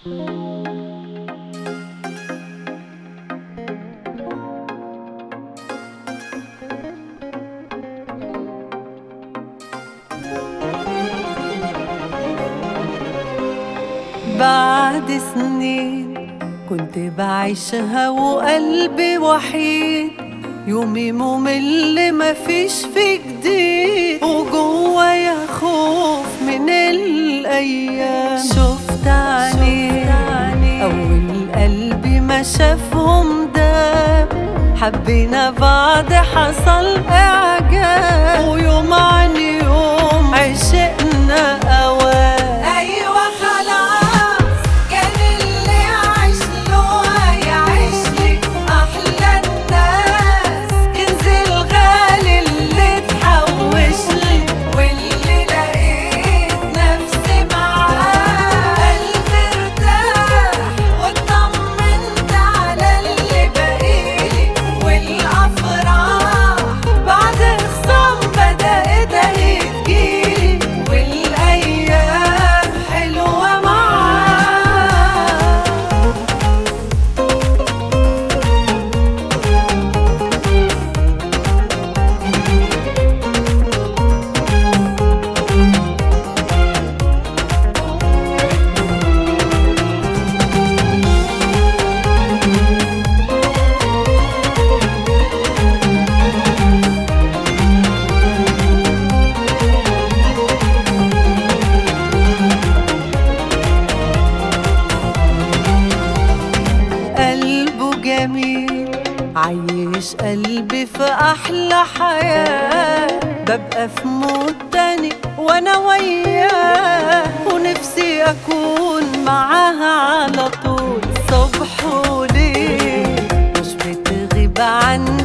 بعد سنين كنت بعيشها وقلبي وحيد يومي ممل مفيش فيه جديد وجوايا خوف من الأيام شفت عيني أول قلبي ما شافهم دام حبينا بعض حصل إعجاب ويوم عن يوم عشقنا أوام أيوة خلاص كان اللي عايش له هيعيش لك أحلى الناس كنز الغالي اللي اتحوش لي واللي لقيت نفسي معاه قلبي ارتاح واطمنت على اللي بقيلي والأفراح بعد خصام بدأت أهي تجيلي والأيام حلوة معاه قلبه جميل عايش قلبي في أحلى حياة ببقى في مود تاني وأنا وياه ونفسي أكون معاها على طول صبح وليل مش بتغيب عني